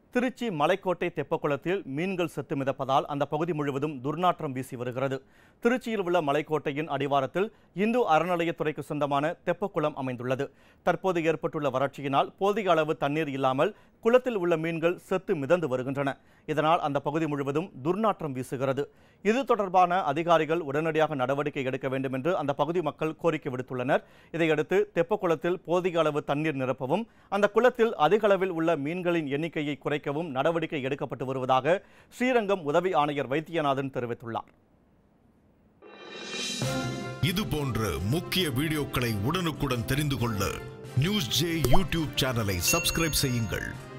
திருச்சி மலைக்கோட்டை தெப்பக்குளத்தில் மீன்கள் செத்து மிதப்பதால் அந்த பகுதி முழுவதும் துர்நாற்றம் வீசி வருகிறது திருச்சியில் உள்ள மலைக்கோட்டையின் அடிவாரத்தில் இந்து அறநிலையத்துறைக்கு சொந்தமான தெப்பக்குளம் அமைந்துள்ளது தற்போது ஏற்பட்டுள்ள வறட்சியினால் போதிய அளவு தண்ணீர் இல்லாமல் குளத்தில் உள்ள மீன்கள் செத்து மிதந்து வருகின்றன இதனால் அந்த பகுதி முழுவதும் துர்நாற்றம் வீசுகிறது இது தொடர்பான அதிகாரிகள் உடனடியாக நடவடிக்கை எடுக்க வேண்டும் என்று அந்த பகுதி மக்கள் கோரிக்கை விடுத்துள்ளனர் இதையடுத்து தெப்பக்குளத்தில் போதிய அளவு தண்ணீர் நிரப்பவும் அந்த குளத்தில் அதிக அளவில் உள்ள மீன்களின் எண்ணிக்கையை குறைக்கவும் நடவடிக்கை எடுக்கப்பட்டு வருவதாக ஸ்ரீரங்கம் உதவி ஆணையர் வைத்தியநாதன் தெரிவித்துள்ளார் இது போன்ற முக்கிய வீடியோக்களை உடனுக்குடன் தெரிந்து கொள்ள நியூஸ் ஜே யூடியூப் சேனலை சப்ஸ்கிரைப் செய்யுங்கள்